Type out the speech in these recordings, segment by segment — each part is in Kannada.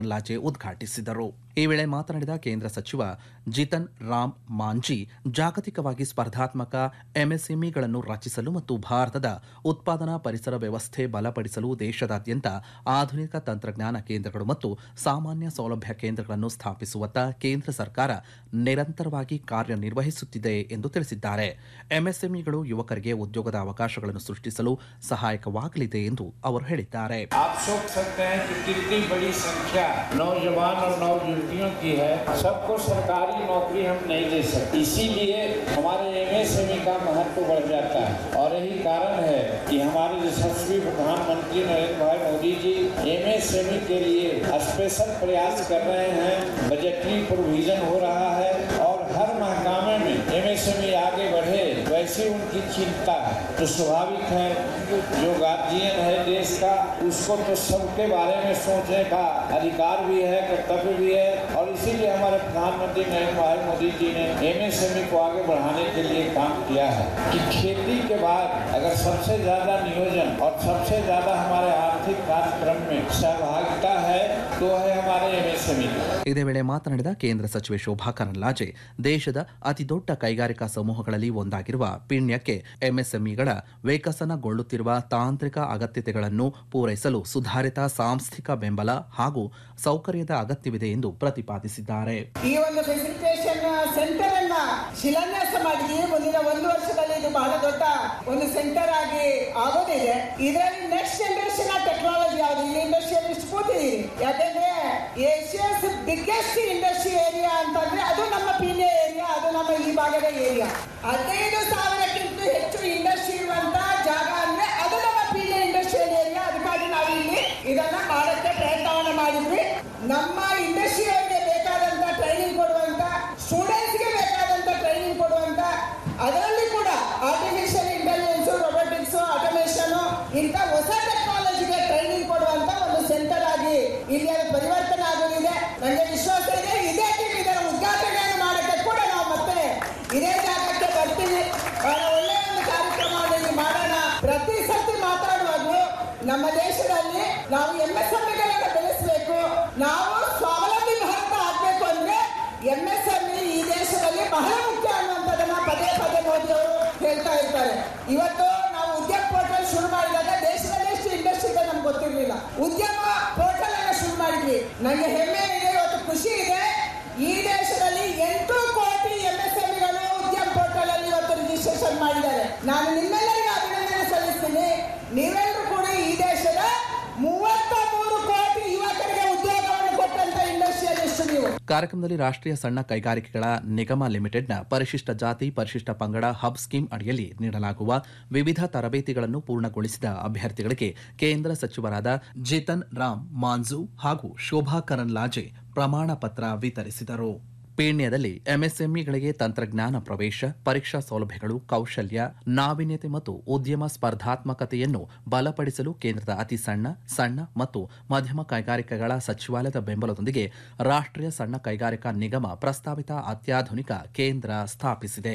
ಲಾಜೆ ಉದ್ಘಾಟಿಸಿದರು ಈ ವೇಳೆ ಮಾತನಾಡಿದ ಕೇಂದ್ರ ಸಚಿವ ಜಿತನ್ ರಾಮ್ ಮಾಂಜಿ ಜಾಗತಿಕವಾಗಿ ಸ್ಪರ್ಧಾತ್ಮಕ ಎಂಎಸ್ಎಂಇಗಳನ್ನು ರಚಿಸಲು ಮತ್ತು ಭಾರತದ ಉತ್ಪಾದನಾ ಪರಿಸರ ವ್ಯವಸ್ಥೆ ಬಲಪಡಿಸಲು ದೇಶದಾದ್ಯಂತ ಆಧುನಿಕ ತಂತ್ರಜ್ಞಾನ ಕೇಂದ್ರಗಳು ಮತ್ತು ಸಾಮಾನ್ಯ ಸೌಲಭ್ಯ ಕೇಂದ್ರಗಳನ್ನು ಸ್ಥಾಪಿಸುವತ್ತ ಕೇಂದ್ರ ಸರ್ಕಾರ ನಿರಂತರವಾಗಿ ಕಾರ್ಯನಿರ್ವಹಿಸುತ್ತಿದೆ ಎಂದು ತಿಳಿಸಿದ್ದಾರೆ ಎಂಎಸ್ಎಂಇಗಳು ಯುವಕರಿಗೆ ಉದ್ಯೋಗದ ಅವಕಾಶಗಳನ್ನು ಸೃಷ್ಟಿಸಲು ಸಹಾಯಕವಾಗಲಿದೆ ಎಂದು ಅವರು ಹೇಳಿದ್ದಾರೆ आप सोच सकते हैं कि कितनी बड़ी संख्या नौजवान और नवयुवतियों की है सबको सरकारी नौकरी हम नहीं दे सकते इसीलिए हमारे एमएसएमई का महत्व बढ़ जाता है और यही कारण है कि हमारे यशस्वी प्रधानमंत्री नरेंद्र भाई मोदी जी एमएसएमई के लिए स्पेशल प्रयास कर रहे हैं बजटरी प्रोविजन हो रहा है और हर महकामे में एमएसएमई आगे बढ़े वैसी उनकी चिंता है तो स्वाभाविक है जो गार्जियन है देश का उसको तो सबके बारे में सोचने का अधिकार भी है कर्तव्य भी है और इसीलिए हमारे प्रधानमंत्री नरेंद्र भाई मोदी जी ने एमएसएमई को आगे बढ़ाने के लिए काम किया है कि खेती के बाद अगर सबसे ज्यादा नियोजन और सबसे ज्यादा हमारे आर्थिक कार्यक्रम में सहभागिता है तो है हमारे एमएसएमई ಇದೇ ವೇಳೆ ಮಾತನಾಡಿದ ಕೇಂದ್ರ ಸಚಿವೆ ಶೋಭಾ ಕರಂದ್ಲಾಜೆ ದೇಶದ ಅತಿದೊಡ್ಡ ಕೈಗಾರಿಕಾ ಸಮೂಹಗಳಲ್ಲಿ ಒಂದಾಗಿರುವ ಪಿಣ್ಯಕ್ಕೆ ಎಂಎಸ್ಎಂಇಗಳ ವಿಕಸನಗೊಳ್ಳುತ್ತಿರುವ ತಾಂತ್ರಿಕ ಅಗತ್ಯತೆಗಳನ್ನು ಪೂರೈಸಲು ಸುಧಾರಿತ ಸಾಂಸ್ಥಿಕ ಬೆಂಬಲ ಹಾಗೂ ಸೌಕರ್ಯದ ಅಗತ್ಯವಿದೆ ಎಂದು ಪ್ರತಿಪಾದಿಸಿದ್ದಾರೆ ಈ ಒಂದು ಫೆಸಿಲಿಟೇಷನ್ ಸೆಂಟರ್ ಅನ್ನ ಶಿಲಾನ್ಯಾಸ ಮಾಡಿದ್ವಿ ಮುಂದಿನ ಒಂದು ವರ್ಷದಲ್ಲಿ ಇದು ಬಹಳ ದೊಡ್ಡ ಒಂದು ಸೆಂಟರ್ ಆಗಿ ಆಗೋದಿದೆ ಇದರಲ್ಲಿ ನೆಕ್ಸ್ಟ್ ಜನರೇಷನ್ ಟೆಕ್ನಾಲಜಿ ಯಾವುದು ಇಲ್ಲಿ ಇಂಡಸ್ಟ್ರಿಯಲಿಸ್ಟ್ ಕೂತಿದ್ದೀರಿ ಯಾಕಂದ್ರೆ ಏಷ್ಯಾಸ್ ಬಿಗ್ಗೆಸ್ಟ್ ಇಂಡಸ್ಟ್ರಿ ಏರಿಯಾ ಅಂತಂದ್ರೆ ಅದು ನಮ್ಮ ಪೀಣ್ಯ ಏರಿಯಾ ಅದು ನಮ್ಮ ಈ ಭಾಗದ ಏರಿಯಾ ಹದಿನೈದು ಸಾವಿರಕ್ಕಿಂತ ಹೆಚ್ಚು ಇಂಡಸ್ಟ್ರಿ ಇರುವಂತ ಜಾಗ ಅಂದ್ರೆ ಅದು ನಮ್ಮ ಪೀಣ್ಯ ಇಂಡಸ್ಟ್ರಿಯಲ್ ಏರಿಯಾ ಅದಕ್ಕಾಗಿ ನಾವು ಇಲ್ಲಿ ಇದನ್ನ ಮಾಡಕ್ಕೆ ಪ್ರಯತ್ನವನ್ನ ಮಾಡಿದ್ವಿ ನಮ್ಮ ಇಂಡಸ್ಟ್ರಿಯವರಿಗೆ ಬೇಕಾದಂತ ಟ್ರೈನಿಂಗ್ ಕೊಡುವಂತ ಸ್ಟೂಡೆಂಟ್ಸ್ಗೆ ಬೇಕಾದಂತ ಟ್ರೈನಿಂಗ್ ಕೊಡುವಂತ ಅದರಲ್ಲಿ ಕೂಡ ಆರ್ಟಿಫಿಷಿಯಲ್ ಇಂಟೆಲಿಜೆನ್ಸ್ ರೊಬೋಟಿಕ್ಸ್ ಆಟೋಮೇಷನ್ ಇಂಥ ಹೊಸ ಟೆಕ್ನಾಲಜಿಗೆ ಟ್ರೈನಿಂಗ್ ಕೊಡುವಂತ ಒಂದು ಸೆಂಟರ್ ಆಗಿ ಇಲ್ಲಿ ಅದು ಪರಿವರ್ತನೆ ಆಗೋದಿದೆ ನನಗೆ ವಿಶ್ವಾಸ ಇದೆ ಇದೇ ಟೀಮ್ ಇದರ ಉದ್ಘಾಟನೆಯನ್ನು ಮಾಡಕ್ಕೆ ಕೂಡ ನಾವು ಮತ್ತೆ ಇದೇ ಜಾಗಕ್ಕೆ ಬರ್ತೀವಿ ಬಹಳ ಒಳ್ಳೆಯ ಒಂದು ಕಾರ್ಯಕ್ರಮವನ್ನು ಇಲ್ಲಿ ಮಾಡೋಣ ಪ್ರತಿ ಸತಿ ಮಾತಾಡುವಾಗಲೂ ನಮ್ಮ ದೇಶದಲ್ಲಿ ನಾವು ಎಂಎಸ್ಎಂಇಗಳನ್ನು ಬೆಳೆಸಬೇಕು ನಾವು ಸ್ವಾವಲಂಬಿ ಭಾರತ ಆಗ್ಬೇಕು ಅಂದ್ರೆ ಎಂಎಸ್ಎಂಇ ಈ ದೇಶದಲ್ಲಿ ಬಹಳ ಮುಖ್ಯ ಅನ್ನುವಂಥದ್ದನ್ನ ಪದೇ ಪದೇ ಮೋದಿ ಅವರು ಹೇಳ್ತಾ ಇರ್ತಾರೆ ಇವತ್ತು ನಾವು ಉದ್ಯಮ ಪೋರ್ಟಲ್ ಶುರು ಮಾಡಿದಾಗ ದೇಶದಲ್ಲಿ ಎಷ್ಟು ಇಂಡಸ್ಟ್ರಿ ಇದೆ ನಮ್ಗೆ ಗೊತ್ತಿರಲಿಲ್ಲ ಉದ್ಯಮ ಪೋರ್ಟಲ್ ಅನ್ನ ಶುರು ಮಾಡಿದ್ವಿ ನನಗೆ ಹೆಮ್ಮೆ ಇದೆ ಇವತ್ತು ಖುಷಿ ಇದೆ ಈ ದೇಶದಲ್ಲಿ ಎಂಟು ಕೋಟಿ ಎಂಎಸ್ಎಂಇಗಳು ಉದ್ಯಮ ಪೋರ್ಟಲ್ ಅಲ್ಲಿ ಇವತ್ತು ರಿಜಿಸ್ಟ್ರೇಷನ್ ಮಾಡಿದ್ದಾರೆ ನಾನು ನಿಮ್ಮೆಲ್ಲರಿಗೂ ಅಭಿನಂದನೆ ಸಲ್ಲಿಸ್ತೀನಿ ನೀವೆಲ್ಲರೂ ಕೂಡ ಈ ದೇಶದ ಮೂವತ್ತ ಮೂರು ಕೋಟಿ ಯುವಕರಿಗೆ ಉದ್ಯೋಗವನ್ನು ಕೊಟ್ಟಂತ ಇಂಡಸ್ಟ್ರಿಯಲಿಸ್ಟ್ ನೀವು ಕಾರ್ಯಕ್ರಮದಲ್ಲಿ ರಾಷ್ಟ್ರೀಯ ಸಣ್ಣ ಕೈಗಾರಿಕೆಗಳ ನಿಗಮ ಲಿಮಿಟೆಡ್ನ ಪರಿಶಿಷ್ಟ ಜಾತಿ ಪರಿಶಿಷ್ಟ ಪಂಗಡ ಹಬ್ ಸ್ಕೀಮ್ ಅಡಿಯಲ್ಲಿ ನೀಡಲಾಗುವ ವಿವಿಧ ತರಬೇತಿಗಳನ್ನು ಪೂರ್ಣಗೊಳಿಸಿದ ಅಭ್ಯರ್ಥಿಗಳಿಗೆ ಕೇಂದ್ರ ಸಚಿವರಾದ ಜಿತನ್ ರಾಮ್ ಮಾಂಜು ಹಾಗೂ ಶೋಭಾ ಕರಂದ್ಲಾಜೆ ಪ್ರಮಾಣ ಪತ್ರ ವಿತರಿಸಿದರು ಪೀಣ್ಯದಲ್ಲಿ ಎಂಎಸ್ಎಂಇಗಳಿಗೆ ತಂತ್ರಜ್ಞಾನ ಪ್ರವೇಶ ಪರೀಕ್ಷಾ ಸೌಲಭ್ಯಗಳು ಕೌಶಲ್ಯ ನಾವೀನ್ಯತೆ ಮತ್ತು ಉದ್ಯಮ ಸ್ಪರ್ಧಾತ್ಮಕತೆಯನ್ನು ಬಲಪಡಿಸಲು ಕೇಂದ್ರದ ಅತಿ ಸಣ್ಣ ಸಣ್ಣ ಮತ್ತು ಮಧ್ಯಮ ಕೈಗಾರಿಕೆಗಳ ಸಚಿವಾಲಯದ ಬೆಂಬಲದೊಂದಿಗೆ ರಾಷ್ಟ್ರೀಯ ಸಣ್ಣ ಕೈಗಾರಿಕಾ ನಿಗಮ ಪ್ರಸ್ತಾವಿತ ಅತ್ಯಾಧುನಿಕ ಕೇಂದ್ರ ಸ್ಥಾಪಿಸಿದೆ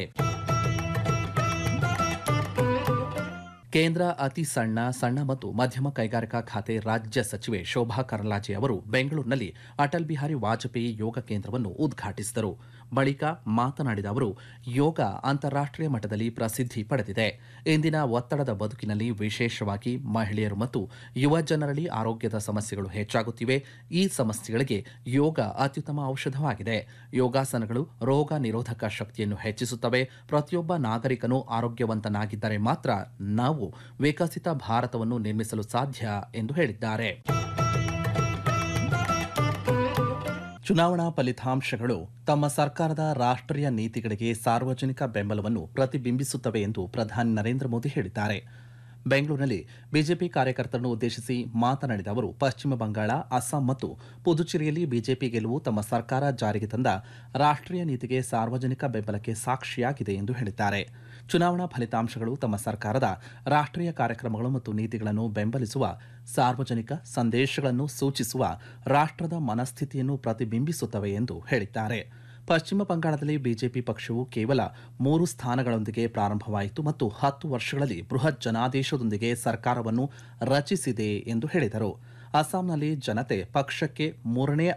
ಕೇಂದ್ರ ಅತಿ ಸಣ್ಣ ಸಣ್ಣ ಮತ್ತು ಮಧ್ಯಮ ಕೈಗಾರಿಕಾ ಖಾತೆ ರಾಜ್ಯ ಸಚಿವೆ ಶೋಭಾ ಕರಂದ್ಲಾಜೆ ಅವರು ಬೆಂಗಳೂರಿನಲ್ಲಿ ಅಟಲ್ ಬಿಹಾರಿ ವಾಜಪೇಯಿ ಯೋಗ ಕೇಂದ್ರವನ್ನು ಉದ್ಘಾಟಿಸಿದರು ಬಳಿಕ ಮಾತನಾಡಿದ ಅವರು ಯೋಗ ಅಂತಾರಾಷ್ಟ್ರೀಯ ಮಟ್ಟದಲ್ಲಿ ಪ್ರಸಿದ್ಧಿ ಪಡೆದಿದೆ ಇಂದಿನ ಒತ್ತಡದ ಬದುಕಿನಲ್ಲಿ ವಿಶೇಷವಾಗಿ ಮಹಿಳೆಯರು ಮತ್ತು ಯುವ ಜನರಲ್ಲಿ ಆರೋಗ್ಯದ ಸಮಸ್ಯೆಗಳು ಹೆಚ್ಚಾಗುತ್ತಿವೆ ಈ ಸಮಸ್ಯೆಗಳಿಗೆ ಯೋಗ ಅತ್ಯುತ್ತಮ ಔಷಧವಾಗಿದೆ ಯೋಗಾಸನಗಳು ರೋಗ ನಿರೋಧಕ ಶಕ್ತಿಯನ್ನು ಹೆಚ್ಚಿಸುತ್ತವೆ ಪ್ರತಿಯೊಬ್ಬ ನಾಗರಿಕನು ಆರೋಗ್ಯವಂತನಾಗಿದ್ದರೆ ಮಾತ್ರ ನಾವು ವಿಕಸಿತ ಭಾರತವನ್ನು ನಿರ್ಮಿಸಲು ಸಾಧ್ಯ ಎಂದು ಹೇಳಿದ್ದಾರೆ ಚುನಾವಣಾ ಫಲಿತಾಂಶಗಳು ತಮ್ಮ ಸರ್ಕಾರದ ರಾಷ್ಟ್ರೀಯ ನೀತಿಗಳಿಗೆ ಸಾರ್ವಜನಿಕ ಬೆಂಬಲವನ್ನು ಪ್ರತಿಬಿಂಬಿಸುತ್ತವೆ ಎಂದು ಪ್ರಧಾನಿ ನರೇಂದ್ರ ಮೋದಿ ಹೇಳಿದ್ದಾರೆ ಬೆಂಗಳೂರಿನಲ್ಲಿ ಬಿಜೆಪಿ ಕಾರ್ಯಕರ್ತರನ್ನು ಉದ್ದೇಶಿಸಿ ಮಾತನಾಡಿದ ಅವರು ಪಶ್ಚಿಮ ಬಂಗಾಳ ಅಸ್ಸಾಂ ಮತ್ತು ಪುದುಚೇರಿಯಲ್ಲಿ ಬಿಜೆಪಿ ಗೆಲುವು ತಮ್ಮ ಸರ್ಕಾರ ಜಾರಿಗೆ ತಂದ ರಾಷ್ಟ್ರೀಯ ನೀತಿಗೆ ಸಾರ್ವಜನಿಕ ಬೆಂಬಲಕ್ಕೆ ಸಾಕ್ಷಿಯಾಗಿದೆ ಎಂದು ಹೇಳಿದ್ದಾರೆ ಚುನಾವಣಾ ಫಲಿತಾಂಶಗಳು ತಮ್ಮ ಸರ್ಕಾರದ ರಾಷ್ಟ್ರೀಯ ಕಾರ್ಯಕ್ರಮಗಳು ಮತ್ತು ನೀತಿಗಳನ್ನು ಬೆಂಬಲಿಸುವ ಸಾರ್ವಜನಿಕ ಸಂದೇಶಗಳನ್ನು ಸೂಚಿಸುವ ರಾಷ್ಟ್ರದ ಮನಸ್ಥಿತಿಯನ್ನು ಪ್ರತಿಬಿಂಬಿಸುತ್ತವೆ ಎಂದು ಹೇಳಿದ್ದಾರೆ ಪಶ್ಚಿಮ ಬಂಗಾಳದಲ್ಲಿ ಬಿಜೆಪಿ ಪಕ್ಷವು ಕೇವಲ ಮೂರು ಸ್ಥಾನಗಳೊಂದಿಗೆ ಪ್ರಾರಂಭವಾಯಿತು ಮತ್ತು ಹತ್ತು ವರ್ಷಗಳಲ್ಲಿ ಬೃಹತ್ ಜನಾದೇಶದೊಂದಿಗೆ ಸರ್ಕಾರವನ್ನು ರಚಿಸಿದೆ ಎಂದು ಹೇಳಿದರು ಅಸ್ಸಾಂನಲ್ಲಿ ಜನತೆ ಪಕ್ಷಕ್ಕೆ ಮೂರನೇ